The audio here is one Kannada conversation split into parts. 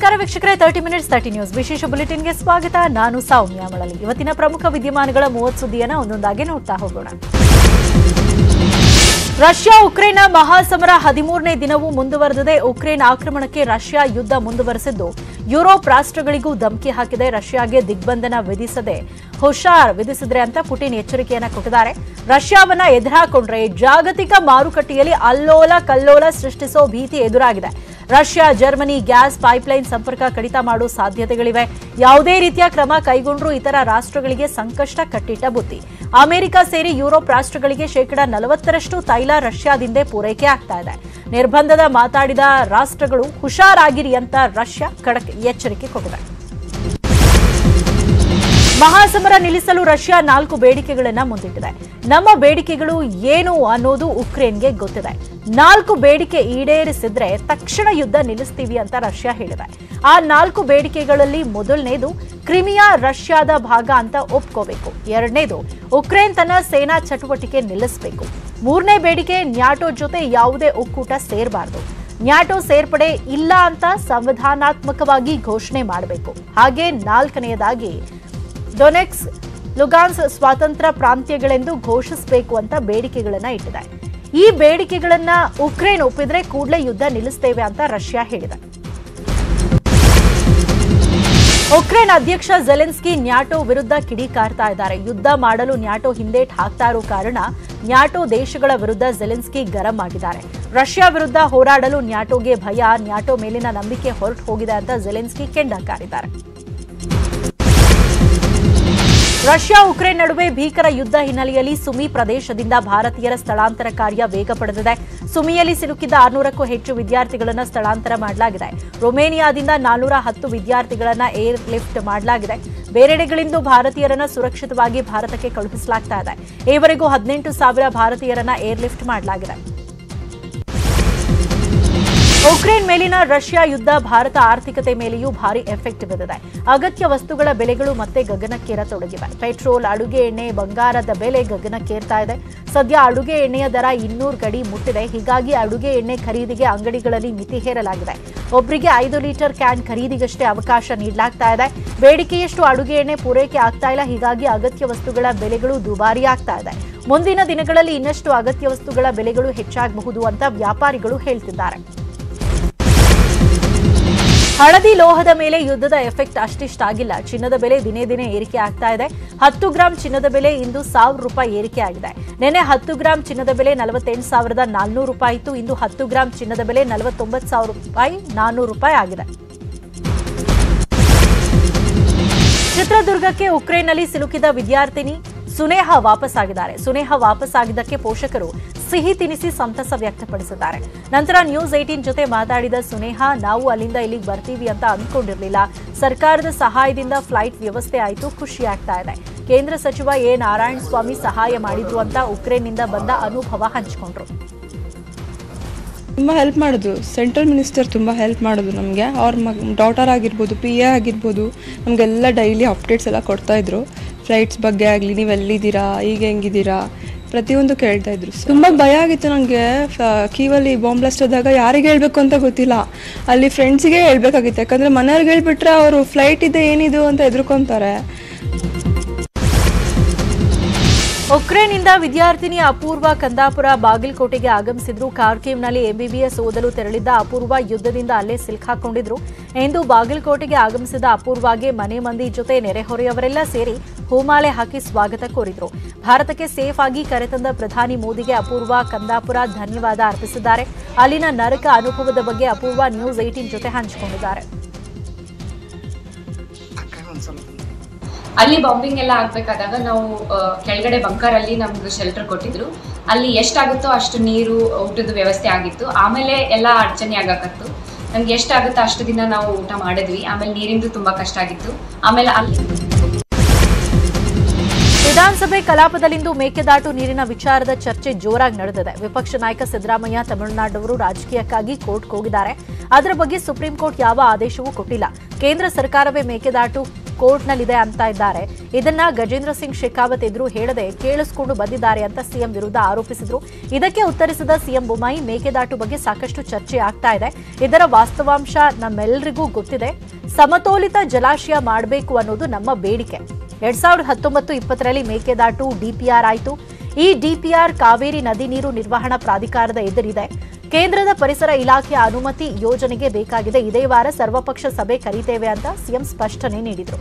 ನಮಸ್ಕಾರ ವೀಕ್ಷಕರೇ ತರ್ಟಿ ಮಿನಿಟ್ಸ್ ತರ್ಟಿ ನ್ಯೂಸ್ ವಿಶೇಷ ಬುಲೆಟಿನ್ಗೆ ಸ್ವಾಗತ ನಾನು ಸೌಮ್ಯ ಮಳಲಿ ಇವತ್ತಿನ ಪ್ರಮುಖ ವಿದ್ಯಮಾನಗಳ ಮೂವತ್ತು ಸುದ್ದಿಯನ್ನ ಒಂದೊಂದಾಗಿ ನೋಡ್ತಾ ಹೋಗೋಣ ರಷ್ಯಾ ಉಕ್ರೇನ್ನ ಮಹಾಸಮರ ಹದಿಮೂರನೇ ದಿನವೂ ಮುಂದುವರೆದಿದೆ ಉಕ್ರೇನ್ ಆಕ್ರಮಣಕ್ಕೆ ರಷ್ಯಾ ಯುದ್ಧ ಮುಂದುವರೆಸಿದ್ದು ಯುರೋಪ್ ರಾಷ್ಟ್ರಗಳಿಗೂ ಧಮಕಿ ಹಾಕಿದೆ ರಷ್ಯಾಗೆ ದಿಗ್ಬಂಧನ ವಿಧಿಸದೆ ಹುಷಾರ್ ವಿಧಿಸಿದ್ರೆ ಅಂತ ಪುಟಿನ್ ಎಚ್ಚರಿಕೆಯನ್ನ ಕೊಟ್ಟಿದ್ದಾರೆ ರಷ್ಯಾವನ್ನ ಎದುರಾಕೊಂಡ್ರೆ ಜಾಗತಿಕ ಮಾರುಕಟ್ಟೆಯಲ್ಲಿ ಅಲ್ಲೋಲ ಕಲ್ಲೋಲ ಸೃಷ್ಟಿಸೋ ಭೀತಿ ಎದುರಾಗಿದೆ ರಷ್ಯಾ ಜರ್ಮನಿ ಗ್ಯಾಸ್ ಪೈಪ್ಲೈನ್ ಸಂಪರ್ಕ ಕಡಿತ ಮಾಡೋ ಸಾಧ್ಯತೆಗಳಿವೆ ಯಾವುದೇ ರೀತಿಯ ಕ್ರಮ ಕೈಗೊಂಡ್ರೂ ಇತರ ರಾಷ್ಟ್ರಗಳಿಗೆ ಸಂಕಷ್ಟ ಕಟ್ಟಿಟ್ಟ ಬುತ್ತಿ ಅಮೆರಿಕ ಸೇರಿ ಯುರೋಪ್ ರಾಷ್ಟ್ರಗಳಿಗೆ ಶೇಕಡಾ ನಲವತ್ತರಷ್ಟು ತೈಲ ರಷ್ಯಾದಿಂದೇ ಪೂರೈಕೆ ಆಗ್ತಾ ಇದೆ ನಿರ್ಬಂಧದ ಮಾತಾಡಿದ ರಾಷ್ಟ್ರಗಳು ಹುಷಾರಾಗಿರಿ ಅಂತ ರಷ್ಯಾ ಖಡಕ್ ಎಚ್ಚರಿಕೆ ಕೊಟ್ಟಿದೆ ಮಹಾಸಮರ ನಿಲ್ಲಿಸಲು ರಷ್ಯಾ ನಾಲ್ಕು ಬೇಡಿಕೆಗಳನ್ನ ಮುಂದಿಟ್ಟಿದೆ ನಮ್ಮ ಬೇಡಿಕೆಗಳು ಏನು ಅನ್ನೋದು ಉಕ್ರೇನ್ಗೆ ಗೊತ್ತಿದೆ ನಾಲ್ಕು ಬೇಡಿಕೆ ಈಡೇರಿಸಿದ್ರೆ ತಕ್ಷಣ ಯುದ್ಧ ನಿಲ್ಲಿಸ್ತೀವಿ ಅಂತ ರಷ್ಯಾ ಹೇಳಿದೆ ಆ ನಾಲ್ಕು ಬೇಡಿಕೆಗಳಲ್ಲಿ ಮೊದಲನೇದು ಕ್ರಿಮಿಯಾ ರಷ್ಯಾದ ಭಾಗ ಅಂತ ಒಪ್ಕೋಬೇಕು ಎರಡನೇದು ಉಕ್ರೇನ್ ತನ್ನ ಸೇನಾ ಚಟುವಟಿಕೆ ನಿಲ್ಲಿಸಬೇಕು ಮೂರನೇ ಬೇಡಿಕೆ ನ್ಯಾಟೋ ಜೊತೆ ಯಾವುದೇ ಒಕ್ಕೂಟ ಸೇರಬಾರದು ನ್ಯಾಟೋ ಸೇರ್ಪಡೆ ಇಲ್ಲ ಅಂತ ಸಂವಿಧಾನಾತ್ಮಕವಾಗಿ ಘೋಷಣೆ ಮಾಡಬೇಕು ಹಾಗೆ ನಾಲ್ಕನೆಯದಾಗಿ ಡೊನೆಕ್ಸ್ ಲುಗಾನ್ಸ್ ಸ್ವಾತಂತ್ರ್ಯ ಪ್ರಾಂತ್ಯಗಳೆಂದು ಘೋಷಿಸಬೇಕು ಅಂತ ಬೇಡಿಕೆಗಳನ್ನ ಇಟ್ಟಿದೆ ಈ ಬೇಡಿಕೆಗಳನ್ನ ಉಕ್ರೇನ್ ಒಪ್ಪಿದ್ರೆ ಕೂಡಲೇ ಯುದ್ಧ ನಿಲ್ಲಿಸ್ತೇವೆ ಅಂತ ರಷ್ಯಾ ಹೇಳಿದೆ ಉಕ್ರೇನ್ ಅಧ್ಯಕ್ಷ ಜೆಲೆನ್ಸ್ಕಿ ನ್ಯಾಟೋ ವಿರುದ್ಧ ಕಿಡಿಕಾರ್ತಾ ಇದ್ದಾರೆ ಯುದ್ಧ ಮಾಡಲು ನ್ಯಾಟೋ ಹಿಂದೇಟ್ ಹಾಕ್ತಾ ಇರೋ ಕಾರಣ ನ್ಯಾಟೋ ದೇಶಗಳ ವಿರುದ್ಧ ಜೆಲೆನ್ಸ್ಕಿ ಗರಂ ಆಗಿದ್ದಾರೆ ರಷ್ಯಾ ವಿರುದ್ಧ ಹೋರಾಡಲು ನ್ಯಾಟೋಗೆ ಭಯ ನ್ಯಾಟೋ ಮೇಲಿನ ನಂಬಿಕೆ ಹೊರಟು ಹೋಗಿದೆ ಅಂತ ಜೆಲೆನ್ಸ್ಕಿ ಕೆಂಡಕಾರಿದ್ದಾರೆ ರಷ್ಯಾ ಉಕ್ರೇನ್ ನಡುವೆ ಭೀಕರ ಯುದ್ಧ ಹಿನ್ನೆಲೆಯಲ್ಲಿ ಸುಮಿ ಪ್ರದೇಶದಿಂದ ಭಾರತೀಯರ ಸ್ಥಳಾಂತರ ಕಾರ್ಯ ವೇಗ ಪಡೆದಿದೆ ಸುಮಿಯಲ್ಲಿ ಸಿಲುಕಿದ್ದ ಆರ್ನೂರಕ್ಕೂ ಹೆಚ್ಚು ವಿದ್ಯಾರ್ಥಿಗಳನ್ನು ಸ್ಥಳಾಂತರ ಮಾಡಲಾಗಿದೆ ರೊಮೇನಿಯಾದಿಂದ ನಾನೂರ ಹತ್ತು ವಿದ್ಯಾರ್ಥಿಗಳನ್ನ ಏರ್ ಲಿಫ್ಟ್ ಮಾಡಲಾಗಿದೆ ಬೇರೆಡೆಗಳಿಂದ ಭಾರತೀಯರನ್ನ ಸುರಕ್ಷಿತವಾಗಿ ಭಾರತಕ್ಕೆ ಕಳುಹಿಸಲಾಗ್ತಾ ಇದೆ ಈವರೆಗೂ ಹದಿನೆಂಟು ಸಾವಿರ ಭಾರತೀಯರನ್ನ ಏರ್ ಲಿಫ್ಟ್ ಮಾಡಲಾಗಿದೆ ಉಕ್ರೇನ್ ಮೇಲಿನ ರಷ್ಯಾ ಯುದ್ಧ ಭಾರತ ಆರ್ಥಿಕತೆ ಮೇಲೆಯೂ ಭಾರಿ ಎಫೆಕ್ಟ್ ಬಿದ್ದಿದೆ ಅಗತ್ಯ ವಸ್ತುಗಳ ಬೆಲೆಗಳು ಮತ್ತೆ ಗಗನಕ್ಕೇರತೊಡಗಿವೆ ಪೆಟ್ರೋಲ್ ಅಡುಗೆ ಎಣ್ಣೆ ಬಂಗಾರದ ಬೆಲೆ ಗಗನಕ್ಕೇರ್ತಾ ಇದೆ ಸದ್ಯ ಅಡುಗೆ ಎಣ್ಣೆಯ ದರ ಇನ್ನೂರು ಗಡಿ ಮುಟ್ಟಿದೆ ಹೀಗಾಗಿ ಅಡುಗೆ ಎಣ್ಣೆ ಖರೀದಿಗೆ ಅಂಗಡಿಗಳಲ್ಲಿ ಮಿತಿ ಹೇರಲಾಗಿದೆ ಒಬ್ಬರಿಗೆ ಐದು ಲೀಟರ್ ಕ್ಯಾನ್ ಖರೀದಿಗಷ್ಟೇ ಅವಕಾಶ ನೀಡಲಾಗ್ತಾ ಇದೆ ಬೇಡಿಕೆಯಷ್ಟು ಅಡುಗೆ ಎಣ್ಣೆ ಪೂರೈಕೆ ಆಗ್ತಾ ಇಲ್ಲ ಹೀಗಾಗಿ ಅಗತ್ಯ ವಸ್ತುಗಳ ಬೆಲೆಗಳು ದುಬಾರಿ ಆಗ್ತಾ ಇದೆ ಮುಂದಿನ ದಿನಗಳಲ್ಲಿ ಇನ್ನಷ್ಟು ಅಗತ್ಯ ವಸ್ತುಗಳ ಬೆಲೆಗಳು ಹೆಚ್ಚಾಗಬಹುದು ಅಂತ ವ್ಯಾಪಾರಿಗಳು ಹೇಳ್ತಿದ್ದಾರೆ ಹಳದಿ ಲೋಹದ ಮೇಲೆ ಯುದ್ಧದ ಎಫೆಕ್ಟ್ ಅಷ್ಟಿಷ್ಟಾಗಿಲ್ಲ ಚಿನ್ನದ ಬೆಲೆ ದಿನೇ ದಿನೇ ಏರಿಕೆ ಆಗ್ತಾ ಇದೆ ಹತ್ತು ಗ್ರಾಂ ಚಿನ್ನದ ಬೆಲೆ ಇಂದು ಸಾವಿರ ರೂಪಾಯಿ ಏರಿಕೆ ಆಗಿದೆ ನಿನ್ನೆ ಹತ್ತು ಗ್ರಾಂ ಚಿನ್ನದ ಬೆಲೆ ನಲವತ್ತೆಂಟು ಸಾವಿರದ ನಾಲ್ನೂರು ರೂಪಾಯಿ ಇತ್ತು ಇಂದು ಹತ್ತು ಗ್ರಾಂ ಚಿನ್ನದ ಬೆಲೆ ನಲವತ್ತೊಂಬತ್ತು ಸಾವಿರ ರೂಪಾಯಿ ನಾನ್ನೂರು ರೂಪಾಯಿ ಆಗಿದೆ ಚಿತ್ರದುರ್ಗಕ್ಕೆ ಉಕ್ರೇನ್ನಲ್ಲಿ ಸಿಲುಕಿದ ವಿದ್ಯಾರ್ಥಿನಿ ಸುನೇಹ ವಾಪಸ್ ಆಗಿದ್ದಾರೆ ಸುನೇಹ ವಾಪಸ್ ಆಗಿದ್ದಕ್ಕೆ ಪೋಷಕರು ಸಿಹಿ ತಿನಿಸಿ ಸಂತಸ ವ್ಯಕ್ತಪಡಿಸಿದ್ದಾರೆ ನಂತರ ನ್ಯೂಸ್ ಏಟೀನ್ ಜೊತೆ ಮಾತಾಡಿದ ಸುನೇಹ ನಾವು ಅಲ್ಲಿಂದ ಇಲ್ಲಿಗೆ ಬರ್ತೀವಿ ಅಂತ ಅಂದ್ಕೊಂಡಿರ್ಲಿಲ್ಲ ಸರ್ಕಾರದ ಸಹಾಯದಿಂದ ಫ್ಲೈಟ್ ವ್ಯವಸ್ಥೆ ಆಯಿತು ಖುಷಿ ಆಗ್ತಾ ಇದೆ ಕೇಂದ್ರ ಸಚಿವ ಎ ನಾರಾಯಣ ಸ್ವಾಮಿ ಸಹಾಯ ಮಾಡಿದ್ರು ಅಂತ ಉಕ್ರೇನ್ನಿಂದ ಬಂದ ಅನುಭವ ಹಂಚಿಕೊಂಡ್ರು ತುಂಬ ಹೆಲ್ಪ್ ಮಾಡೋದು ಸೆಂಟ್ರಲ್ ಮಿನಿಸ್ಟರ್ ತುಂಬ ಹೆಲ್ಪ್ ಮಾಡೋದು ನಮಗೆ ಅವ್ರ ಮಗ್ ಡಾಟರ್ ಆಗಿರ್ಬೋದು ಪಿ ಎ ಆಗಿರ್ಬೋದು ನಮಗೆಲ್ಲ ಡೈಲಿ ಅಪ್ಡೇಟ್ಸ್ ಎಲ್ಲ ಕೊಡ್ತಾಯಿದ್ರು ಫ್ಲೈಟ್ಸ್ ಬಗ್ಗೆ ಆಗಲಿ ನೀವು ಎಲ್ಲಿದ್ದೀರಾ ಈಗ ಹೆಂಗಿದ್ದೀರಾ ಪ್ರತಿಯೊಂದು ಕೇಳ್ತಾ ಇದ್ರು ತುಂಬ ಭಯ ಆಗಿತ್ತು ನನಗೆ ಕೀವಲ್ಲಿ ಬಾಂಬ್ ಬ್ಲಾಸ್ಟ್ ಆದಾಗ ಯಾರಿಗೆ ಹೇಳಬೇಕು ಅಂತ ಗೊತ್ತಿಲ್ಲ ಅಲ್ಲಿ ಫ್ರೆಂಡ್ಸಿಗೆ ಹೇಳ್ಬೇಕಾಗಿತ್ತು ಯಾಕಂದರೆ ಮನೆಯವ್ರಿಗೆ ಹೇಳ್ಬಿಟ್ರೆ ಅವರು ಫ್ಲೈಟ್ ಇದೆ ಏನಿದು ಅಂತ ಹೆದರ್ಕೊಂತಾರೆ ಉಕ್ರೇನ್ನಿಂದ ವಿದ್ಯಾರ್ಥಿನಿ ಅಪೂರ್ವ ಕಂದಾಪುರ ಬಾಗಲಕೋಟೆಗೆ ಆಗಮಿಸಿದ್ರು ಕಾರ್ಕಿವ್ನಲ್ಲಿ ಎಂಬಿಬಿಎಸ್ ಓದಲು ತೆರಳಿದ್ದ ಅಪೂರ್ವ ಯುದ್ಧದಿಂದ ಅಲ್ಲೇ ಸಿಲುಕಾಕೊಂಡಿದ್ರು ಎಂದು ಬಾಗಲಕೋಟೆಗೆ ಆಗಮಿಸಿದ ಅಪೂರ್ವಾಗೆ ಮನೆ ಮಂದಿ ಜೊತೆ ನೆರೆಹೊರೆಯವರೆಲ್ಲ ಸೇರಿ ಹೂಮಾಲೆ ಹಾಕಿ ಸ್ವಾಗತ ಕೋರಿದ್ರು ಭಾರತಕ್ಕೆ ಸೇಫ್ ಆಗಿ ಕರೆತಂದ ಪ್ರಧಾನಿ ಮೋದಿಗೆ ಅಪೂರ್ವ ಕಂದಾಪುರ ಧನ್ಯವಾದ ಅರ್ಪಿಸಿದ್ದಾರೆ ಅಲ್ಲಿನ ನರಕ ಅನುಭವದ ಬಗ್ಗೆ ಅಪೂರ್ವ ನ್ಯೂಸ್ ಏಟೀನ್ ಜೊತೆ ಹಂಚಿಕೊಂಡಿದ್ದಾರೆ ಅಲ್ಲಿ ಬಾಂಬಿಂಗ್ ಎಲ್ಲ ಆಗ್ಬೇಕಾದಾಗ ನಾವು ಆ, ಕೆಳಗಡೆ ಬಂಕರ್ ಅಲ್ಲಿ ನಮ್ಗೆ ಶೆಲ್ಟರ್ ಕೊಟ್ಟಿದ್ರು ಅಲ್ಲಿ ಎಷ್ಟಾಗುತ್ತೋ ಅಷ್ಟು ನೀರು ಊಟದ ವ್ಯವಸ್ಥೆ ಆಗಿತ್ತು ಆಮೇಲೆ ಎಲ್ಲ ಅಡಚಣೆ ಆಗಕತ್ತು ನಮ್ಗೆ ಎಷ್ಟಾಗುತ್ತೋ ಅಷ್ಟು ದಿನ ನಾವು ಊಟ ಮಾಡಿದ್ವಿ ಆಮೇಲೆ ನೀರಿಂದು ತುಂಬಾ ಕಷ್ಟ ಆಗಿತ್ತು ಆಮೇಲೆ ಅಲ್ಲಿ ವಿಧಾನಸಭೆ ಕಲಾಪದಲ್ಲಿಂದು ಮೇಕೆದಾಟು ನೀರಿನ ವಿಚಾರದ ಚರ್ಚೆ ಜೋರಾಗಿ ನಡೆದಿದೆ ವಿಪಕ್ಷ ನಾಯಕ ಸಿದ್ದರಾಮಯ್ಯ ತಮಿಳುನಾಡವರು ರಾಜಕೀಯಕ್ಕಾಗಿ ಕೋರ್ಟ್ಗೆ ಹೋಗಿದ್ದಾರೆ ಅದರ ಬಗ್ಗೆ ಸುಪ್ರೀಂ ಕೋರ್ಟ್ ಯಾವ ಆದೇಶವೂ ಕೊಟ್ಟಿಲ್ಲ ಕೇಂದ್ರ ಸರ್ಕಾರವೇ ಮೇಕೆದಾಟು ಕೋರ್ಟ್ನಲ್ಲಿದೆ ಅಂತ ಇದ್ದಾರೆ ಇದನ್ನ ಗಜೇಂದ್ರ ಸಿಂಗ್ ಶೇಖಾವತ್ ಎದುರು ಹೇಳದೆ ಕೇಳಿಸಿಕೊಂಡು ಬಂದಿದ್ದಾರೆ ಅಂತ ಸಿಎಂ ವಿರುದ್ಧ ಆರೋಪಿಸಿದ್ರು ಇದಕ್ಕೆ ಉತ್ತರಿಸಿದ ಸಿಎಂ ಬೊಮ್ಮಾಯಿ ಮೇಕೆದಾಟು ಬಗ್ಗೆ ಸಾಕಷ್ಟು ಚರ್ಚೆ ಆಗ್ತಾ ಇದೆ ಇದರ ವಾಸ್ತವಾಂಶ ನಮ್ಮೆಲ್ಲರಿಗೂ ಗೊತ್ತಿದೆ ಸಮತೋಲಿತ ಜಲಾಶಯ ಮಾಡಬೇಕು ಅನ್ನೋದು ನಮ್ಮ ಬೇಡಿಕೆ ಎರಡ್ ಸಾವಿರದ ಹತ್ತೊಂಬತ್ತು ಇಪ್ಪತ್ತರಲ್ಲಿ ಮೇಕೆದಾಟು ಡಿಪಿಆರ್ ಆಯಿತು ಈ ಡಿಪಿಆರ್ ಕಾವೇರಿ ನದಿ ನೀರು ನಿರ್ವಹಣಾ ಪ್ರಾಧಿಕಾರದ ಎದುರಿದೆ ಕೇಂದ್ರದ ಪರಿಸರ ಇಲಾಖೆಯ ಅನುಮತಿ ಯೋಜನೆಗೆ ಬೇಕಾಗಿದೆ ಇದೇ ವಾರ ಸರ್ವಪಕ್ಷ ಸಭೆ ಕರೀತೇವೆ ಅಂತ ಸಿಎಂ ಸ್ಪಷ್ಟನೆ ನೀಡಿದರು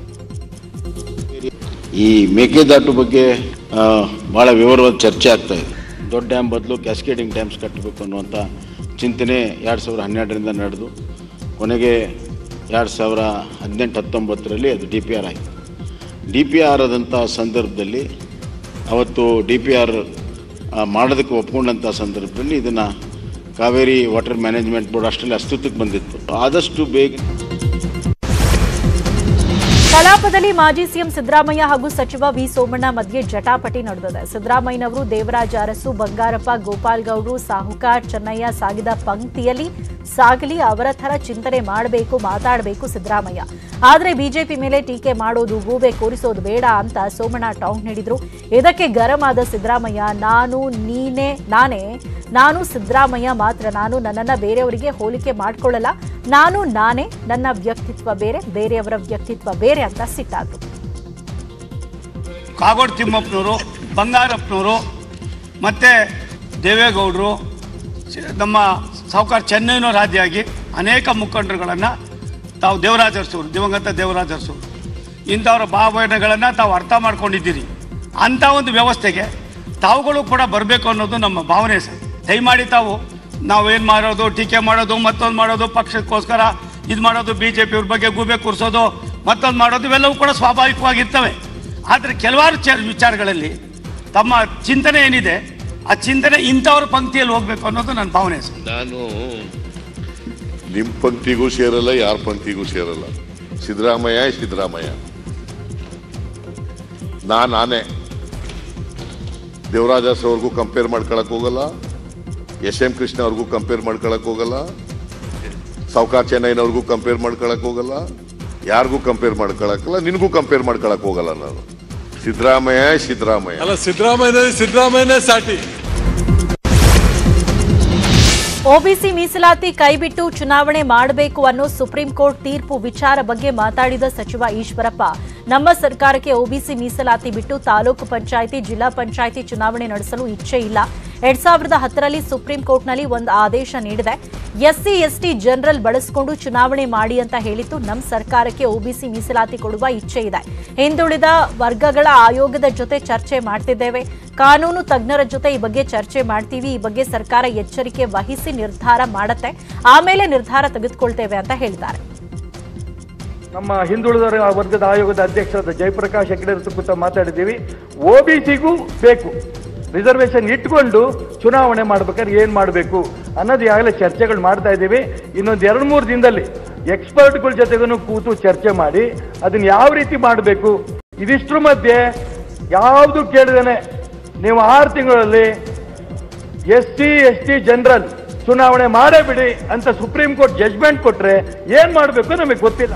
ಈ ಮೇಕೆದಾಟು ಬಗ್ಗೆ ಆ, ಭಾಳ ವಿವರವಾದ ಚರ್ಚೆ ಆಗ್ತಾ ಇದೆ ದೊಡ್ಡ ಡ್ಯಾಮ್ ಬದಲು ಕ್ಯಾಸ್ಕೇಡಿಂಗ್ ಡ್ಯಾಮ್ಸ್ ಕಟ್ಟಬೇಕು ಅನ್ನುವಂಥ ಚಿಂತನೆ ಎರಡು ಸಾವಿರದ ಹನ್ನೆರಡರಿಂದ ನಡೆದು ಕೊನೆಗೆ ಎರಡು ಸಾವಿರ ಹದಿನೆಂಟು ಹತ್ತೊಂಬತ್ತರಲ್ಲಿ ಅದು ಡಿ ಪಿ ಆರ್ ಆಯಿತು ಡಿ ಪಿ ಆರ್ ಆದಂಥ ಸಂದರ್ಭದಲ್ಲಿ ಅವತ್ತು ಡಿ ಪಿ ಆರ್ ಮಾಡೋದಕ್ಕೆ ಒಪ್ಕೊಂಡಂಥ ಸಂದರ್ಭದಲ್ಲಿ ಇದನ್ನು ಕಾವೇರಿ ವಾಟರ್ ಮ್ಯಾನೇಜ್ಮೆಂಟ್ ಬೋರ್ಡ್ ಅಷ್ಟರಲ್ಲಿ ಅಸ್ತಿತ್ವಕ್ಕೆ ಬಂದಿತ್ತು ಆದಷ್ಟು ಬೇಗ ಕಲಾಪದಲ್ಲಿ ಮಾಜಿ ಸಿಎಂ ಸಿದ್ದರಾಮಯ್ಯ ಹಾಗೂ ಸಚಿವ ವಿ ಸೋಮಣ್ಣ ಮಧ್ಯೆ ಜಟಾಪಟಿ ನಡೆದಿದೆ ಸಿದ್ದರಾಮಯ್ಯನವರು ದೇವರಾಜ ಅರಸು ಬಂಗಾರಪ್ಪ ಗೋಪಾಲ್ ಗೌಡ್ರು ಸಾಹುಕಾರ್ ಚೆನ್ನಯ್ಯ ಸಾಗಿದ ಪಂಕ್ತಿಯಲ್ಲಿ ಸಾಗಲಿ ಅವರ ಥರ ಚಿಂತನೆ ಮಾಡಬೇಕು ಮಾತಾಡಬೇಕು ಸಿದ್ದರಾಮಯ್ಯ ಆದರೆ ಬಿಜೆಪಿ ಮೇಲೆ ಟೀಕೆ ಮಾಡೋದು ಗೂಬೆ ಕೂರಿಸೋದು ಬೇಡ ಅಂತ ಸೋಮಣ್ಣ ಟಾಂಗ್ ನೀಡಿದ್ರು ಇದಕ್ಕೆ ಗರಂ ಆದ ಸಿದ್ದರಾಮಯ್ಯ ನಾನು ನೀನೇ ನಾನೇ ನಾನು ಸಿದ್ದರಾಮಯ್ಯ ಮಾತ್ರ ನಾನು ನನ್ನನ್ನ ಬೇರೆಯವರಿಗೆ ಹೋಲಿಕೆ ಮಾಡ್ಕೊಳ್ಳಲ್ಲ ನಾನು ನಾನೇ ನನ್ನ ವ್ಯಕ್ತಿತ್ವ ಬೇರೆ ಬೇರೆಯವರ ವ್ಯಕ್ತಿತ್ವ ಬೇರೆ ಅಂತ ಸಿಟ್ಟಾದ್ರು ಕಾಗೋಡು ತಿಮ್ಮಪ್ಪನವರು ಬಂಗಾರಪ್ಪನವರು ಮತ್ತು ದೇವೇಗೌಡರು ಸ- ನಮ್ಮ ಸಾವುಕಾರ ಚೆನ್ನೈನವರ ಆದಿಯಾಗಿ ಅನೇಕ ಮುಖಂಡರುಗಳನ್ನು ತಾವು ದೇವರಾಜ ಅರಸೂರು ದಿವಂಗತ ದೇವರಾಜ ಅರಸೂರು ಇಂಥವರ ಭಾವನೆಗಳನ್ನು ತಾವು ಅರ್ಥ ಮಾಡ್ಕೊಂಡಿದ್ದೀರಿ ಅಂಥ ಒಂದು ವ್ಯವಸ್ಥೆಗೆ ತಾವುಗಳು ಕೂಡ ಬರಬೇಕು ಅನ್ನೋದು ನಮ್ಮ ಭಾವನೆ ಸರ್ ದಯಮಾಡಿ ತಾವು ನಾವೇನು ಮಾಡೋದು ಟೀಕೆ ಮಾಡೋದು ಮತ್ತೊಂದು ಮಾಡೋದು ಪಕ್ಷಕ್ಕೋಸ್ಕರ ಇದು ಮಾಡೋದು ಬಿ ಜೆ ಪಿಯವ್ರ ಬಗ್ಗೆ ಗೂಬೆ ಕೂರಿಸೋದು ಮತ್ತೊಂದು ಮಾಡೋದು ಇವೆಲ್ಲವೂ ಕೂಡ ಸ್ವಾಭಾವಿಕವಾಗಿರ್ತವೆ ಆದರೆ ಕೆಲವಾರು ಚ ವಿಚಾರಗಳಲ್ಲಿ ತಮ್ಮ ಚಿಂತನೆ ಏನಿದೆ ಆ ಚಿಂತನೆ ಇಂಥವ್ರ ಪಂಕ್ತಿಯಲ್ಲಿ ಹೋಗ್ಬೇಕು ಅನ್ನೋದು ನನ್ನ ಭಾವನೆ ಸರ್ ನಾನು ನಿಮ್ಮ ಪಂಕ್ತಿಗೂ ಸೇರಲ್ಲ ಯಾರ ಪಂಕ್ತಿಗೂ ಸೇರಲ್ಲ ಸಿದ್ದರಾಮಯ್ಯ ಸಿದ್ದರಾಮಯ್ಯ ನಾ ನಾನೇ ದೇವರಾಜ ಅವ್ರಿಗೂ ಕಂಪೇರ್ ಮಾಡ್ಕೊಳಕ್ ಹೋಗಲ್ಲ ಎಸ್ ಎಂ ಕೃಷ್ಣ ಅವ್ರಿಗೂ ಕಂಪೇರ್ ಮಾಡ್ಕೊಳಕ್ ಹೋಗಲ್ಲ ಸಾವುಕಾರ ಚೆನ್ನೈನವ್ರಿಗೂ ಕಂಪೇರ್ ಮಾಡ್ಕೊಳಕ್ ಹೋಗಲ್ಲ ಯಾರಿಗೂ ಕಂಪೇರ್ ಮಾಡ್ಕೊಳಕ್ಕಲ್ಲ ನಿನಗೂ ಕಂಪೇರ್ ಮಾಡ್ಕೊಳಕ್ ಹೋಗಲ್ಲ ನಾನು ಸಿದ್ದರಾಮಯ್ಯ ಸಿದ್ದರಾಮಯ್ಯ ಅಲ್ಲ ಸಿದ್ದರಾಮಯ್ಯ ಸಿದ್ದರಾಮಯ್ಯನೇ ಸಾಟಿ ಒಬಿಸಿ ಮೀಸಲಾತಿ ಕೈಬಿಟ್ಟು ಚುನಾವಣೆ ಮಾಡಬೇಕು ಅನ್ನೋ ಸುಪ್ರೀಂ ಕೋರ್ಟ್ ತೀರ್ಪು ವಿಚಾರ ಬಗ್ಗೆ ಮಾತಾಡಿದ ಸಚಿವ ಈಶ್ವರಪ್ಪ ನಮ್ಮ ಸರ್ಕಾರಕ್ಕೆ ಒಬಿಸಿ ಮೀಸಲಾತಿ ಬಿಟ್ಟು ತಾಲೂಕು ಪಂಚಾಯಿತಿ ಜಿಲ್ಲಾ ಪಂಚಾಯಿತಿ ಚುನಾವಣೆ ನಡೆಸಲು ಇಚ್ಛೆ ಇಲ್ಲ ಎರಡ್ ಸಾವಿರದ ಹತ್ತರಲ್ಲಿ ಸುಪ್ರೀಂ ಕೋರ್ಟ್ನಲ್ಲಿ ಒಂದು ಆದೇಶ ನೀಡಿದೆ ಎಸ್ಸಿ ಎಸ್ಟಿ ಜನರಲ್ ಬಳಸಿಕೊಂಡು ಚುನಾವಣೆ ಮಾಡಿ ಅಂತ ಹೇಳಿತ್ತು ನಮ್ಮ ಸರ್ಕಾರಕ್ಕೆ ಒಬಿಸಿ ಮೀಸಲಾತಿ ಕೊಡುವ ಇಚ್ಛೆ ಇದೆ ಹಿಂದುಳಿದ ವರ್ಗಗಳ ಆಯೋಗದ ಜೊತೆ ಚರ್ಚೆ ಮಾಡ್ತಿದ್ದೇವೆ ಕಾನೂನು ತಜ್ಞರ ಜೊತೆ ಈ ಬಗ್ಗೆ ಚರ್ಚೆ ಮಾಡ್ತೀವಿ ಈ ಬಗ್ಗೆ ಸರ್ಕಾರ ಎಚ್ಚರಿಕೆ ವಹಿಸಿ ನಿರ್ಧಾರ ಮಾಡತ್ತೆ ಆಮೇಲೆ ನಿರ್ಧಾರ ತೆಗೆದುಕೊಳ್ತೇವೆ ಅಂತ ಹೇಳಿದ್ದಾರೆ ನಮ್ಮ ಹಿಂದುಳಿದ ವರ್ಗದ ಆಯೋಗದ ಅಧ್ಯಕ್ಷರಾದ ಜಯಪ್ರಕಾಶ್ ಹೆಗ್ಡೆ ಕೂತ ಮಾತಾಡಿದ್ದೀವಿ ಒ ಬಿ ಸಿಗೂ ಬೇಕು ರಿಸರ್ವೇಶನ್ ಇಟ್ಕೊಂಡು ಚುನಾವಣೆ ಮಾಡ್ಬೇಕಾದ್ರೆ ಏನ್ ಮಾಡಬೇಕು ಅನ್ನೋದು ಈಗಾಗಲೇ ಚರ್ಚೆಗಳು ಮಾಡ್ತಾ ಇದ್ದೀವಿ ಇನ್ನೊಂದು ಎರಡು ಮೂರು ದಿನದಲ್ಲಿ ಎಕ್ಸ್ಪರ್ಟ್ಗಳ ಜೊತೆಗೂ ಕೂತು ಚರ್ಚೆ ಮಾಡಿ ಅದನ್ನ ಯಾವ ರೀತಿ ಮಾಡಬೇಕು ಇದಿಷ್ಟ್ರ ಮಧ್ಯೆ ಯಾವುದು ಕೇಳಿದೇನೆ ನೀವು ಆರು ತಿಂಗಳಲ್ಲಿ S C S T general ಚುನಾವಣೆ ಮಾಡೇ ಬಿಡಿ ಅಂತ ಸುಪ್ರೀಂ ಕೋರ್ಟ್ ಜಜ್ಮೆಂಟ್ ಕೊಟ್ರೆ ಏನ್ ಮಾಡಬೇಕು ನಮಗೆ ಗೊತ್ತಿಲ್ಲ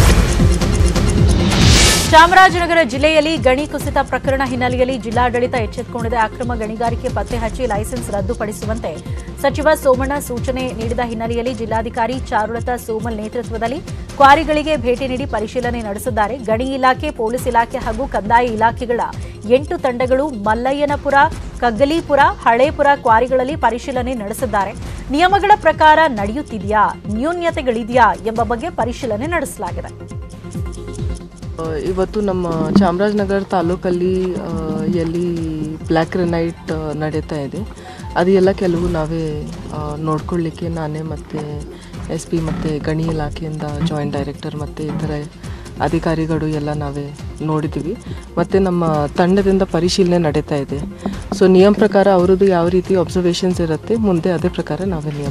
ಚಾಮರಾಜನಗರ ಜಿಲ್ಲೆಯಲ್ಲಿ ಗಣಿ ಕುಸಿತ ಪ್ರಕರಣ ಹಿನ್ನೆಲೆಯಲ್ಲಿ ಜಿಲ್ಲಾಡಳಿತ ಎಚ್ಚೆತ್ತುಕೊಂಡಿದೆ ಅಕ್ರಮ ಗಣಿಗಾರಿಕೆ ಪತ್ತೆ ಹಚ್ಚಿ ಲೈಸೆನ್ಸ್ ರದ್ದುಪಡಿಸುವಂತೆ ಸಚಿವ ಸೋಮಣ್ಣ ಸೂಚನೆ ನೀಡಿದ ಹಿನ್ನೆಲೆಯಲ್ಲಿ ಜಿಲ್ಲಾಧಿಕಾರಿ ಚಾರುಲತಾ ಸೋಮಲ್ ನೇತೃತ್ವದಲ್ಲಿ ಕ್ವಾರಿಗಳಿಗೆ ಭೇಟಿ ನೀಡಿ ಪರಿಶೀಲನೆ ನಡೆಸಿದ್ದಾರೆ ಗಣಿ ಇಲಾಖೆ ಪೊಲೀಸ್ ಇಲಾಖೆ ಹಾಗೂ ಕಂದಾಯ ಇಲಾಖೆಗಳ ಎಂಟು ತಂಡಗಳು ಮಲ್ಲಯ್ಯನಪುರ ಕಗ್ಗಲೀಪುರ ಹಳೇಪುರ ಕ್ವಾರಿಗಳಲ್ಲಿ ಪರಿಶೀಲನೆ ನಡೆಸಿದ್ದಾರೆ ನಿಯಮಗಳ ಪ್ರಕಾರ ನಡೆಯುತ್ತಿದೆಯಾ ನ್ಯೂನ್ಯತೆಗಳಿದೆಯಾ ಎಂಬ ಬಗ್ಗೆ ಪರಿಶೀಲನೆ ನಡೆಸಲಾಗಿದೆ ಆ, ಇವತ್ತು ನಮ್ಮ ಚಾಮರಾಜನಗರ ತಾಲೂಕಲ್ಲಿ ಆ, ಎಲ್ಲಿ ಬ್ಲ್ಯಾಕ್ ಗ್ರೆನೈಟ್ ಆ, ನಡೀತಾ ಇದೆ ಅದು ಎಲ್ಲ ಕೆಲವು ನಾವೇ ಆ, ನೋಡ್ಕೊಳ್ಳಿಕ್ಕೆ ನಾನೇ ಮತ್ತು ಎಸ್ ಪಿ ಮತ್ತು ಗಣಿ ಇಲಾಖೆಯಿಂದ ಜಾಯಿಂಟ್ ಡೈರೆಕ್ಟರ್ ಮತ್ತು ಇತರ ಅಧಿಕಾರಿಗಳು ಎಲ್ಲ ನಾವೇ ನೋಡಿದ್ದೀವಿ ಮತ್ತು ನಮ್ಮ ತಂಡದಿಂದ ಪರಿಶೀಲನೆ ನಡೀತಾ ಇದೆ ಸೊ ನಿಯಮ ಪ್ರಕಾರ ಅವರದ್ದು ಯಾವ ರೀತಿ ಅಬ್ಸರ್ವೇಷನ್ಸ್ ಇರುತ್ತೆ ಮುಂದೆ ಅದೇ ಪ್ರಕಾರ ನಾವೇ ನಿಯಮ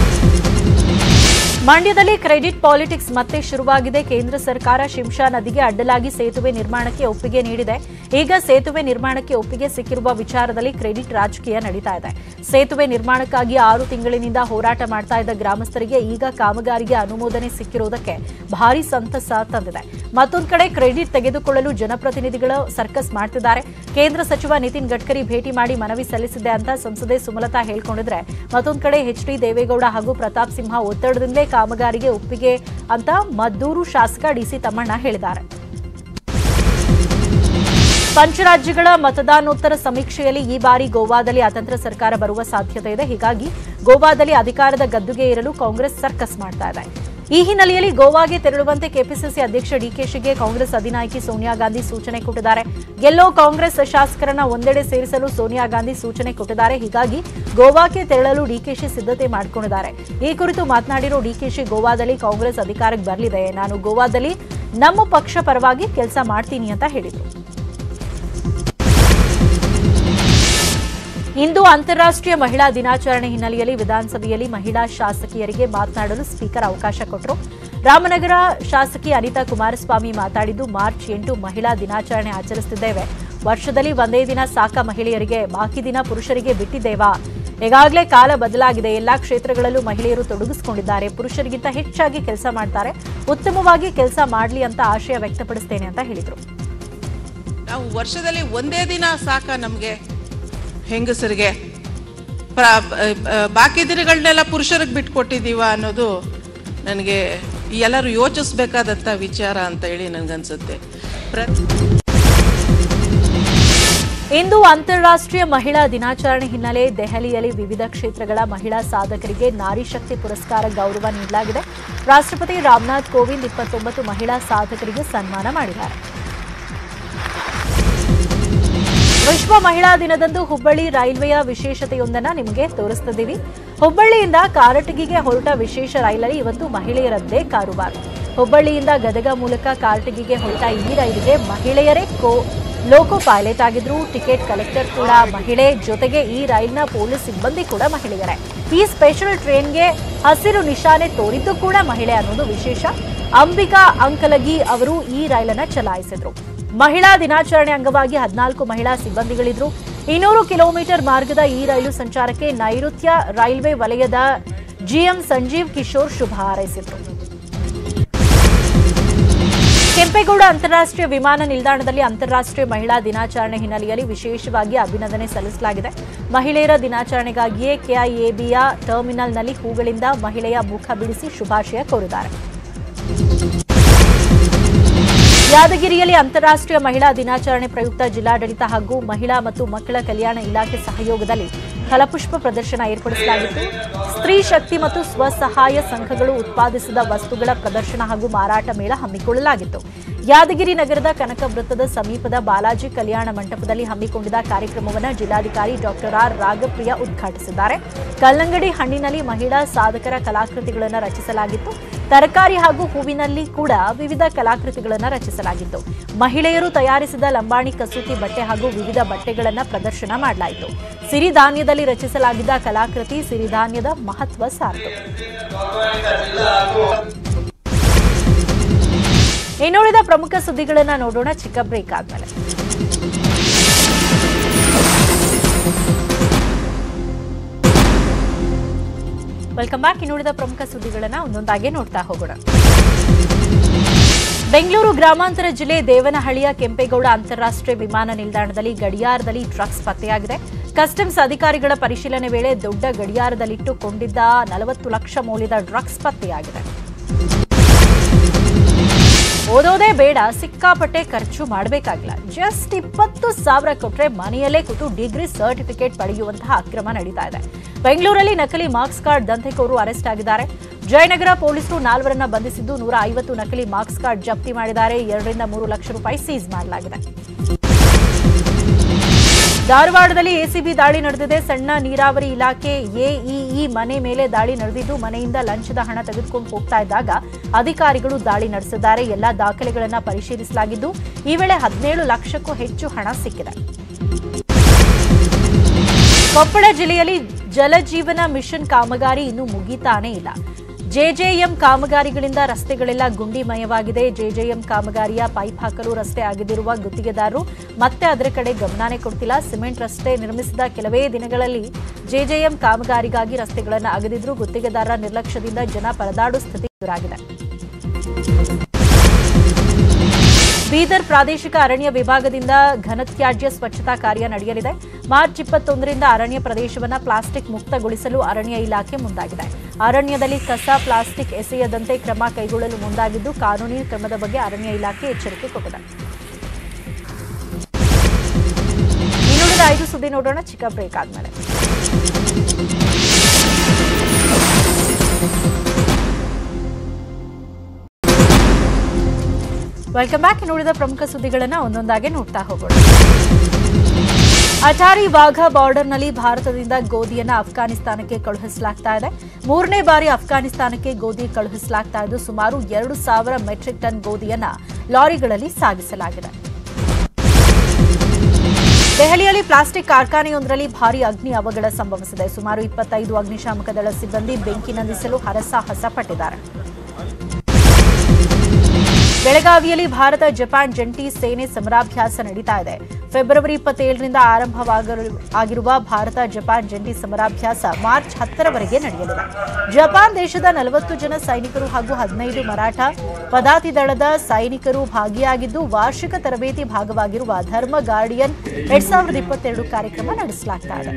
ಮಂಡ್ಯದಲ್ಲಿ ಕ್ರೆಡಿಟ್ ಪಾಲಿಟಿಕ್ಸ್ ಮತ್ತೆ ಶುರುವಾಗಿದೆ ಕೇಂದ್ರ ಸರ್ಕಾರ ಶಿಂಷಾ ನದಿಗೆ ಅಡ್ಡಲಾಗಿ ಸೇತುವೆ ನಿರ್ಮಾಣಕ್ಕೆ ಒಪ್ಪಿಗೆ ನೀಡಿದೆ ಈಗ ಸೇತುವೆ ನಿರ್ಮಾಣಕ್ಕೆ ಒಪ್ಪಿಗೆ ಸಿಕ್ಕಿರುವ ವಿಚಾರದಲ್ಲಿ ಕ್ರೆಡಿಟ್ ರಾಜಕೀಯ ನಡೀತಾ ಇದೆ ಸೇತುವೆ ನಿರ್ಮಾಣಕ್ಕಾಗಿ ಆರು ತಿಂಗಳಿನಿಂದ ಹೋರಾಟ ಮಾಡ್ತಾ ಇದ್ದ ಗ್ರಾಮಸ್ಥರಿಗೆ ಈಗ ಕಾಮಗಾರಿಗೆ ಅನುಮೋದನೆ ಸಿಕ್ಕಿರುವುದಕ್ಕೆ ಭಾರಿ ಸಂತಸ ತಂದಿದೆ ಮತ್ತೊಂದು ಕಡೆ ಕ್ರೆಡಿಟ್ ತೆಗೆದುಕೊಳ್ಳಲು ಜನಪ್ರತಿನಿಧಿಗಳು ಸರ್ಕಸ್ ಮಾಡ್ತಿದ್ದಾರೆ ಕೇಂದ್ರ ಸಚಿವ ನಿತಿನ್ ಗಡ್ಕರಿ ಭೇಟಿ ಮಾಡಿ ಮನವಿ ಸಲ್ಲಿಸಿದೆ ಅಂತ ಸಂಸದೆ ಸುಮಲತಾ ಹೇಳ್ಕೊಂಡಿದ್ರೆ ಮತ್ತೊಂದು ಕಡೆ ಎಚ್ ಡಿ ದೇವೇಗೌಡ ಹಾಗೂ ಪ್ರತಾಪ್ ಸಿಂಹ ಒತ್ತಡದಿಂದಲೇ ಕಾಮಗಾರಿಗೆ ಒಪ್ಪಿಗೆ ಅಂತ ಮದ್ದೂರು ಶಾಸಕ ಡಿಸಿ ತಮ್ಮಣ್ಣ ಹೇಳಿದ್ದಾರೆ ಪಂಚರಾಜ್ಯಗಳ ಮತದಾನೋತ್ತರ ಸಮೀಕ್ಷೆಯಲ್ಲಿ ಈ ಬಾರಿ ಗೋವಾದಲ್ಲಿ ಅತಂತ್ರ ಸರ್ಕಾರ ಬರುವ ಸಾಧ್ಯತೆ ಇದೆ ಹೀಗಾಗಿ ಗೋವಾದಲ್ಲಿ ಅಧಿಕಾರದ ಗದ್ದುಗೆ ಏರಲು ಕಾಂಗ್ರೆಸ್ ಸರ್ಕಸ್ ಮಾಡ್ತಾ ಇದೆ ಈ ಹಿನ್ನೆಲೆಯಲ್ಲಿ ಗೋವಾಗೆ ತೆರಳುವಂತೆ ಕೆಪಿಸಿಸಿ ಅಧ್ಯಕ್ಷ ಡಿಕೆಶಿಗೆ ಕಾಂಗ್ರೆಸ್ ಅಧಿನಾಯಕಿ ಸೋನಿಯಾ ಗಾಂಧಿ ಸೂಚನೆ ಕೊಟ್ಟಿದ್ದಾರೆ ಗೆಲ್ಲೋ ಕಾಂಗ್ರೆಸ್ ಶಾಸಕರನ್ನ ಒಂದೆಡೆ ಸೇರಿಸಲು ಸೋನಿಯಾ ಗಾಂಧಿ ಸೂಚನೆ ಕೊಟ್ಟಿದ್ದಾರೆ ಹೀಗಾಗಿ ಗೋವಾಕ್ಕೆ ತೆರಳಲು ಡಿಕೆಶಿ ಸಿದ್ಧತೆ ಮಾಡಿಕೊಂಡಿದ್ದಾರೆ ಈ ಕುರಿತು ಮಾತನಾಡಿರೋ ಡಿಕೆಶಿ ಗೋವಾದಲ್ಲಿ ಕಾಂಗ್ರೆಸ್ ಅಧಿಕಾರಕ್ಕೆ ಬರಲಿದೆ ನಾನು ಗೋವಾದಲ್ಲಿ ನಮ್ಮ ಪಕ್ಷ ಪರವಾಗಿ ಕೆಲಸ ಮಾಡ್ತೀನಿ ಅಂತ ಹೇಳಿದರು ಇಂದು ಅಂತಾರಾಷ್ಟ್ರೀಯ ಮಹಿಳಾ ದಿನಾಚರಣೆ ಹಿನ್ನೆಲೆಯಲ್ಲಿ ವಿಧಾನಸಭೆಯಲ್ಲಿ ಮಹಿಳಾ ಶಾಸಕಿಯರಿಗೆ ಮಾತನಾಡಲು ಸ್ಪೀಕರ್ ಅವಕಾಶ ಕೊಟ್ಟರು ರಾಮನಗರ ಶಾಸಕಿ ಅನಿತಾ ಕುಮಾರಸ್ವಾಮಿ ಮಾತಾಡಿದ್ದು ಮಾರ್ಚ್ ಎಂಟು ಮಹಿಳಾ ದಿನಾಚರಣೆ ಆಚರಿಸುತ್ತಿದ್ದೇವೆ ವರ್ಷದಲ್ಲಿ ಒಂದೇ ದಿನ ಸಾಕ ಮಹಿಳೆಯರಿಗೆ ಬಾಕಿ ದಿನ ಪುರುಷರಿಗೆ ಬಿಟ್ಟಿದ್ದೇವಾ ಈಗಾಗಲೇ ಕಾಲ ಬದಲಾಗಿದೆ ಎಲ್ಲಾ ಕ್ಷೇತ್ರಗಳಲ್ಲೂ ಮಹಿಳೆಯರು ತೊಡಗಿಸಿಕೊಂಡಿದ್ದಾರೆ ಪುರುಷರಿಗಿಂತ ಹೆಚ್ಚಾಗಿ ಕೆಲಸ ಮಾಡ್ತಾರೆ ಉತ್ತಮವಾಗಿ ಕೆಲಸ ಮಾಡಲಿ ಅಂತ ಆಶಯ ವ್ಯಕ್ತಪಡಿಸ್ತೇನೆ ಅಂತ ಹೇಳಿದರು ನಾವು ವರ್ಷದಲ್ಲಿ ಒಂದೇ ದಿನ ಸಾಕ ನಮಗೆ ಹೆಂಗಸರಿಗೆ ಪ್ರ- ಆ, ಬಾಕಿ ದಿನಗಳನ್ನೆಲ್ಲ ಪುರುಷರಿಗೆ ಬಿಟ್ಕೊಟ್ಟಿದ್ದೀವ ಅನ್ನೋದು ನನಗೆ ಎಲ್ಲರೂ ಯೋಚಿಸ್ಬೇಕಾದಂಥ ವಿಚಾರ ಅಂತ ಹೇಳಿ ನನಗನ್ಸುತ್ತೆ ಪ್ರತಿ ಇಂದು ಅಂತಾರಾಷ್ಟ್ರೀಯ ಮಹಿಳಾ ದಿನಾಚರಣೆ ಹಿನ್ನೆಲೆ ದೆಹಲಿಯಲ್ಲಿ ವಿವಿಧ ಕ್ಷೇತ್ರಗಳ ಮಹಿಳಾ ಸಾಧಕರಿಗೆ ನಾರಿ ಶಕ್ತಿ ಪುರಸ್ಕಾರ ಗೌರವ ನೀಡಲಾಗಿದೆ ರಾಷ್ಟ್ರಪತಿ ರಾಮನಾಥ್ ಕೋವಿಂದ್ ಇಪ್ಪತ್ತೊಂಬತ್ತು ಮಹಿಳಾ ಸಾಧಕರಿಗೆ ಸನ್ಮಾನ ಮಾಡಿದ್ದಾರೆ ವಿಶ್ವ ಮಹಿಳಾ ದಿನದಂದು ಹುಬ್ಬಳ್ಳಿ ರೈಲ್ವೆಯ ವಿಶೇಷತೆಯೊಂದನ್ನ ನಿಮಗೆ ತೋರಿಸ್ತಿದ್ದೀವಿ ಹುಬ್ಬಳ್ಳಿಯಿಂದ ಕಾರಟಗಿಗೆ ಹೊರಟ ವಿಶೇಷ ರೈಲಲ್ಲಿ ಇವತ್ತು ಮಹಿಳೆಯರದ್ದೇ ಕಾರುಬಾರು ಹುಬ್ಬಳ್ಳಿಯಿಂದ ಗದಗ ಮೂಲಕ ಕಾರಟಗಿಗೆ ಹೊರಟ ಈ ರೈಲಿಗೆ ಮಹಿಳೆಯರೇ ಕೋ ಲೋಕೋ ಪೈಲಟ್ ಆಗಿದ್ರು ಟಿಕೆಟ್ ಕಲೆಕ್ಟರ್ ಕೂಡ ಮಹಿಳೆ ಜೊತೆಗೆ ಈ ರೈಲ್ನ ಪೊಲೀಸ್ ಸಿಬ್ಬಂದಿ ಕೂಡ ಮಹಿಳೆಯರೇ ಈ ಸ್ಪೆಷಲ್ ಟ್ರೈನ್ಗೆ ಹಸಿರು ನಿಶಾನೆ ತೋರಿದ್ದು ಕೂಡ ಮಹಿಳೆ ಅನ್ನೋದು ವಿಶೇಷ ಅಂಬಿಕಾ ಅಂಕಲಗಿ ಅವರು ಈ ರೈಲನ್ನ ಚಲಾಯಿಸಿದ್ರು ಮಹಿಳಾ ದಿನಾಚರಣೆ ಅಂಗವಾಗಿ ಹದಿನಾಲ್ಕು ಮಹಿಳಾ ಸಿಬ್ಬಂದಿಗಳಿದ್ರು ಇನ್ನೂರು ಕಿಲೋಮೀಟರ್ ಮಾರ್ಗದ ಈ ರೈಲು ಸಂಚಾರಕ್ಕೆ ನೈಋತ್ಯ ರೈಲ್ವೆ ವಲಯದ ಜಿಎಂ ಸಂಜೀವ್ ಕಿಶೋರ್ ಶುಭ ಹಾರೈಸಿದ್ರು ಕೆಂಪೇಗೌಡ ಅಂತಾರಾಷ್ಟ್ರೀಯ ವಿಮಾನ ನಿಲ್ದಾಣದಲ್ಲಿ ಅಂತಾರಾಷ್ಟ್ರೀಯ ಮಹಿಳಾ ದಿನಾಚರಣೆ ಹಿನ್ನೆಲೆಯಲ್ಲಿ ವಿಶೇಷವಾಗಿ ಅಭಿನಂದನೆ ಸಲ್ಲಿಸಲಾಗಿದೆ ಮಹಿಳೆಯರ ದಿನಾಚರಣೆಗಾಗಿಯೇ ಕೆಐಎಬಿಯ ಟರ್ಮಿನಲ್ನಲ್ಲಿ ಹೂಗಳಿಂದ ಮಹಿಳೆಯ ಮುಖ ಬಿಡಿಸಿ ಶುಭಾಶಯ ಕೋರಿದ್ದಾರೆ ಯಾದಗಿರಿಯಲ್ಲಿ ಅಂತಾರಾಷ್ಟ್ರೀಯ ಮಹಿಳಾ ದಿನಾಚರಣೆ ಪ್ರಯುಕ್ತ ಜಿಲ್ಲಾಡಳಿತ ಹಾಗೂ ಮಹಿಳಾ ಮತ್ತು ಮಕ್ಕಳ ಕಲ್ಯಾಣ ಇಲಾಖೆ ಸಹಯೋಗದಲ್ಲಿ ಫಲಪುಷ್ಪ ಪ್ರದರ್ಶನ ಏರ್ಪಡಿಸಲಾಗಿತ್ತು ಸ್ತ್ರೀ ಶಕ್ತಿ ಮತ್ತು ಸ್ವಸಹಾಯ ಸಂಘಗಳು ಉತ್ಪಾದಿಸಿದ ವಸ್ತುಗಳ ಪ್ರದರ್ಶನ ಹಾಗೂ ಮಾರಾಟ ಮೇಳ ಹಮ್ಮಿಕೊಳ್ಳಲಾಗಿತ್ತು ಯಾದಗಿರಿ ನಗರದ ಕನಕ ವೃತ್ತದ ಸಮೀಪದ ಬಾಲಾಜಿ ಕಲ್ಯಾಣ ಮಂಟಪದಲ್ಲಿ ಹಮ್ಮಿಕೊಂಡಿದ್ದ ಕಾರ್ಯಕ್ರಮವನ್ನು ಜಿಲ್ಲಾಧಿಕಾರಿ ಡಾಕ್ಟರ್ ಆರ್ ರಾಗಪ್ರಿಯ ಉದ್ಘಾಟಿಸಿದ್ದಾರೆ ಕಲ್ಲಂಗಡಿ ಹಣ್ಣಿನಲ್ಲಿ ಮಹಿಳಾ ಸಾಧಕರ ಕಲಾಕೃತಿಗಳನ್ನು ರಚಿಸಲಾಗಿತ್ತು ತರಕಾರಿ ಹಾಗೂ ಹೂವಿನಲ್ಲಿ ಕೂಡ ವಿವಿಧ ಕಲಾಕೃತಿಗಳನ್ನು ರಚಿಸಲಾಗಿತ್ತು ಮಹಿಳೆಯರು ತಯಾರಿಸಿದ ಲಂಬಾಣಿ ಕಸೂತಿ ಬಟ್ಟೆ ಹಾಗೂ ವಿವಿಧ ಬಟ್ಟೆಗಳನ್ನು ಪ್ರದರ್ಶನ ಮಾಡಲಾಯಿತು ಸಿರಿಧಾನ್ಯದಲ್ಲಿ ರಚಿಸಲಾಗಿದ್ದ ಕಲಾಕೃತಿ ಸಿರಿಧಾನ್ಯದ ಮಹತ್ವ ಸಾರ್ತು ಇನ್ನುಳಿದ ಪ್ರಮುಖ ಸುದ್ದಿಗಳನ್ನ ನೋಡೋಣ ಚಿಕ್ಕ ಬ್ರೇಕ್ ಆದ್ಮೇಲೆ ವೆಲ್ಕಮ್ ಬ್ಯಾಕ್ ಇನ್ನುಳಿದ ಪ್ರಮುಖ ಸುದ್ದಿಗಳನ್ನ ಒಂದೊಂದಾಗಿ ನೋಡ್ತಾ ಹೋಗೋಣ ಬೆಂಗಳೂರು ಗ್ರಾಮಾಂತರ ಜಿಲ್ಲೆ ದೇವನಹಳ್ಳಿಯ ಕೆಂಪೇಗೌಡ ಅಂತಾರಾಷ್ಟ್ರೀಯ ವಿಮಾನ ನಿಲ್ದಾಣದಲ್ಲಿ ಗಡಿಯಾರದಲ್ಲಿ ಡ್ರಗ್ಸ್ ಪತ್ತೆಯಾಗಿದೆ ಕಸ್ಟಮ್ಸ್ ಅಧಿಕಾರಿಗಳ ಪರಿಶೀಲನೆ ವೇಳೆ ದೊಡ್ಡ ಗಡಿಯಾರದಲ್ಲಿಟ್ಟುಕೊಂಡಿದ್ದ ನಲವತ್ತು ಲಕ್ಷ ಮೌಲ್ಯದ ಡ್ರಗ್ಸ್ ಪತ್ತೆಯಾಗಿದೆ ಓದೋದೇ ಬೇಡ ಸಿಕ್ಕಾಪಟ್ಟೆ ಖರ್ಚು ಮಾಡಬೇಕಾಗಿಲ್ಲ ಜಸ್ಟ್ ಇಪ್ಪತ್ತು ಸಾವಿರ ಕೊಟ್ರೆ ಮನೆಯಲ್ಲೇ ಕೂತು ಡಿಗ್ರಿ ಸರ್ಟಿಫಿಕೇಟ್ ಪಡೆಯುವಂತಹ ಅಕ್ರಮ ನಡೀತಾ ಇದೆ ಬೆಂಗಳೂರಲ್ಲಿ ನಕಲಿ ಮಾರ್ಕ್ಸ್ ಕಾರ್ಡ್ ದಂಧೆಕೋರು ಅರೆಸ್ಟ್ ಆಗಿದ್ದಾರೆ ಜಯನಗರ ಪೊಲೀಸರು ನಾಲ್ವರನ್ನ ಬಂಧಿಸಿದ್ದು ನೂರ ಐವತ್ತು ನಕಲಿ ಮಾರ್ಕ್ಸ್ ಕಾರ್ಡ್ ಜಪ್ತಿ ಮಾಡಿದ್ದಾರೆ ಎರಡರಿಂದ ಮೂರು ಲಕ್ಷ ರೂಪಾಯಿ ಸೀಸ್ ಮಾಡಲಾಗಿದೆ ಧಾರವಾಡದಲ್ಲಿ ಎಸಿಬಿ ದಾಳಿ ನಡೆದಿದೆ ಸಣ್ಣ ನೀರಾವರಿ ಇಲಾಖೆ ಎಇಇ ಮನೆ ಮೇಲೆ ದಾಳಿ ನಡೆದಿದ್ದು ಮನೆಯಿಂದ ಲಂಚದ ಹಣ ತೆಗೆದುಕೊಂಡು ಹೋಗ್ತಾ ಇದ್ದಾಗ ಅಧಿಕಾರಿಗಳು ದಾಳಿ ನಡೆಸಿದ್ದಾರೆ ಎಲ್ಲಾ ದಾಖಲೆಗಳನ್ನು ಪರಿಶೀಲಿಸಲಾಗಿದ್ದು ಈ ವೇಳೆ ಹದಿನೇಳು ಲಕ್ಷಕ್ಕೂ ಹೆಚ್ಚು ಹಣ ಸಿಕ್ಕಿದೆ ಕೊಪ್ಪಳ ಜಿಲ್ಲೆಯಲ್ಲಿ ಜಲಜೀವನ ಮಿಷನ್ ಕಾಮಗಾರಿ ಇನ್ನೂ ಮುಗಿತಾನೇ ಇಲ್ಲ ಜೆಜೆಎಂ ಕಾಮಗಾರಿಗಳಿಂದ ರಸ್ತೆಗಳೆಲ್ಲ ಗುಂಡಿಮಯವಾಗಿದೆ ಜೆಜೆಎಂ ಕಾಮಗಾರಿಯ ಪೈಪ್ ಹಾಕಲು ರಸ್ತೆ ಆಗದಿರುವ ಗುತ್ತಿಗೆದಾರರು ಮತ್ತೆ ಅದರ ಕಡೆ ಗಮನನೇ ಕೊಡ್ತಿಲ್ಲ ಸಿಮೆಂಟ್ ರಸ್ತೆ ನಿರ್ಮಿಸಿದ ಕೆಲವೇ ದಿನಗಳಲ್ಲಿ ಜೆಜೆಎಂ ಕಾಮಗಾರಿಗಾಗಿ ರಸ್ತೆಗಳನ್ನು ಅಗದಿದ್ರು ಗುತ್ತಿಗೆದಾರರ ನಿರ್ಲಕ್ಷ್ಯದಿಂದ ಜನ ಪರದಾಡು ಸ್ಥಿತಿ ಎದುರಾಗಿದೆ ಬೀದರ್ ಪ್ರಾದೇಶಿಕ ಅರಣ್ಯ ವಿಭಾಗದಿಂದ ಘನತ್ಯಾಜ್ಯ ಸ್ವಚ್ಛತಾ ಕಾರ್ಯ ನಡೆಯಲಿದೆ ಮಾರ್ಚ್ ಇಪ್ಪತ್ತೊಂದರಿಂದ ಅರಣ್ಯ ಪ್ರದೇಶವನ್ನು ಪ್ಲಾಸ್ಟಿಕ್ ಮುಕ್ತಗೊಳಿಸಲು ಅರಣ್ಯ ಇಲಾಖೆ ಮುಂದಾಗಿದೆ ಅರಣ್ಯದಲ್ಲಿ ಕಸ ಪ್ಲಾಸ್ಟಿಕ್ ಎಸೆಯದಂತೆ ಕ್ರಮ ಕೈಗೊಳ್ಳಲು ಮುಂದಾಗಿದ್ದು ಕಾನೂನಿನ ಕ್ರಮದ ಬಗ್ಗೆ ಅರಣ್ಯ ಇಲಾಖೆ ಎಚ್ಚರಿಕೆ ಕೊಟ್ಟಿದೆ ಇನ್ನುಳಿದ ಐದು ಸುದ್ದಿ ನೋಡೋಣ ಚಿಕ್ಕ ಬ್ರೇಕ್ ಆದ್ಮೇಲೆ ವೆಲ್ಕಮ್ ಬ್ಯಾಕ್ ಇನ್ನುಳಿದ ಪ್ರಮುಖ ಸುದ್ದಿಗಳನ್ನ ಒಂದೊಂದಾಗಿ ನೋಡ್ತಾ ಹೋಗೋಣ ಅಟಾರಿ ವಾಘಾ ಬಾರ್ಡರ್ನಲ್ಲಿ ಭಾರತದಿಂದ ಗೋಧಿಯನ್ನ ಅಫ್ಘಾನಿಸ್ತಾನಕ್ಕೆ ಕಳುಹಿಸಲಾಗ್ತಾ ಇದೆ ಮೂರನೇ ಬಾರಿ ಅಫ್ಘಾನಿಸ್ತಾನಕ್ಕೆ ಗೋಧಿ ಕಳುಹಿಸಲಾಗ್ತಾ ಇದ್ದು ಸುಮಾರು ಎರಡು ಸಾವಿರ ಮೆಟ್ರಿಕ್ ಟನ್ ಗೋಧಿಯನ್ನ ಲಾರಿಗಳಲ್ಲಿ ಸಾಗಿಸಲಾಗಿದೆ ದೆಹಲಿಯಲ್ಲಿ ಪ್ಲಾಸ್ಟಿಕ್ ಕಾರ್ಖಾನೆಯೊಂದರಲ್ಲಿ ಭಾರೀ ಅಗ್ನಿ ಅವಘಡ ಸಂಭವಿಸಿದೆ ಸುಮಾರು ಇಪ್ಪತ್ತೈದು ಅಗ್ನಿಶಾಮಕ ದಳ ಸಿಬ್ಬಂದಿ ಬೆಂಕಿ ನಂದಿಸಲು ಹರಸಾಹಸ ಪಟ್ಟಿದ್ದಾರೆ ಬೆಳಗಾವಿಯಲ್ಲಿ ಭಾರತ ಜಪಾನ್ ಜಂಟಿ ಸೇನೆ ಸಮರಾಭ್ಯಾಸ ನಡೀತಾ ಇದೆ ಫೆಬ್ರವರಿ ಇಪ್ಪತ್ತೇಳರಿಂದ ಆರಂಭವಾಗಿರುವ ಭಾರತ ಜಪಾನ್ ಜಂಟಿ ಸಮರಾಭ್ಯಾಸ ಮಾರ್ಚ್ ಹತ್ತರವರೆಗೆ ನಡೆಯಲಿದೆ ಜಪಾನ್ ದೇಶದ ನಲವತ್ತು ಜನ ಸೈನಿಕರು ಹಾಗೂ ಹದಿನೈದು ಮರಾಠ ಪದಾತಿ ದಳದ ಸೈನಿಕರು ಭಾಗಿಯಾಗಿದ್ದು ವಾರ್ಷಿಕ ತರಬೇತಿ ಭಾಗವಾಗಿರುವ ಧರ್ಮ ಗಾರ್ಡಿಯನ್ ಎರಡ್ ಸಾವಿರದ ಇಪ್ಪತ್ತೆರಡು ಕಾರ್ಯಕ್ರಮ ನಡೆಸಲಾಗ್ತಾ ಇದೆ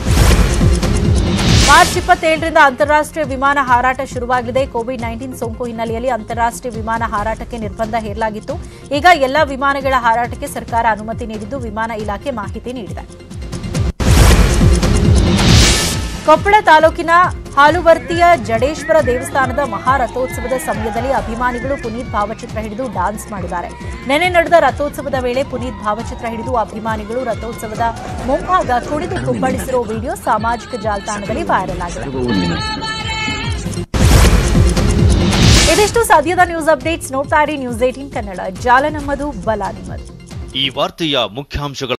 ಮಾರ್ಚ್ ಇಪ್ಪತ್ತೇಳರಿಂದ ಅಂತಾರಾಷ್ಟ್ರೀಯ ವಿಮಾನ ಹಾರಾಟ ಶುರುವಾಗಿದೆ ಕೋವಿಡ್ ನೈನ್ಟೀನ್ ಸೋಂಕು ಹಿನ್ನೆಲೆಯಲ್ಲಿ ಅಂತಾರಾಷ್ಟ್ರೀಯ ವಿಮಾನ ಹಾರಾಟಕ್ಕೆ ನಿರ್ಬಂಧ ಹೇರಲಾಗಿತ್ತು ಈಗ ಎಲ್ಲ ವಿಮಾನಗಳ ಹಾರಾಟಕ್ಕೆ ಸರ್ಕಾರ ಅನುಮತಿ ನೀಡಿದ್ದು ವಿಮಾನ ಇಲಾಖೆ ಮಾಹಿತಿ ನೀಡಿದೆ ಕೊಪ್ಪಳ ತಾಲೂಕಿನ ಹಾಲುವರ್ತಿಯ ಜಡೇಶ್ವರ ದೇವಸ್ಥಾನದ ಮಹಾರಥೋತ್ಸವದ ಸಮಯದಲ್ಲಿ ಅಭಿಮಾನಿಗಳು ಪುನೀತ್ ಭಾವಚಿತ್ರ ಹಿಡಿದು ಡಾನ್ಸ್ ಮಾಡಿದ್ದಾರೆ ನೆನೆ ನಡೆದ ರಥೋತ್ಸವದ ವೇಳೆ ಪುನೀತ್ ಭಾವಚಿತ್ರ ಹಿಡಿದು ಅಭಿಮಾನಿಗಳು ರಥೋತ್ಸವದ ಮುಂಭಾಗ ಕುಣಿದು ಕುಪ್ಪಳಿಸಿರೋ ವಿಡಿಯೋ ಸಾಮಾಜಿಕ ಜಾಲತಾಣದಲ್ಲಿ ವೈರಲ್ ಆಗಿದೆ ಇದಿಷ್ಟು ಸದ್ಯದ ನ್ಯೂಸ್ ಅಪ್ಡೇಟ್ಸ್ ನೋಡ್ತಾ ಇರಿ ನ್ಯೂಸ್ ಏಟೀನ್ ಕನ್ನಡ ಜಾಲ ನಮ್ಮದು ಬಲ ನಿಮ್ಮದು ಈ ವಾರ್ತೆಯ ಮುಖ್ಯಾಂಶಗಳು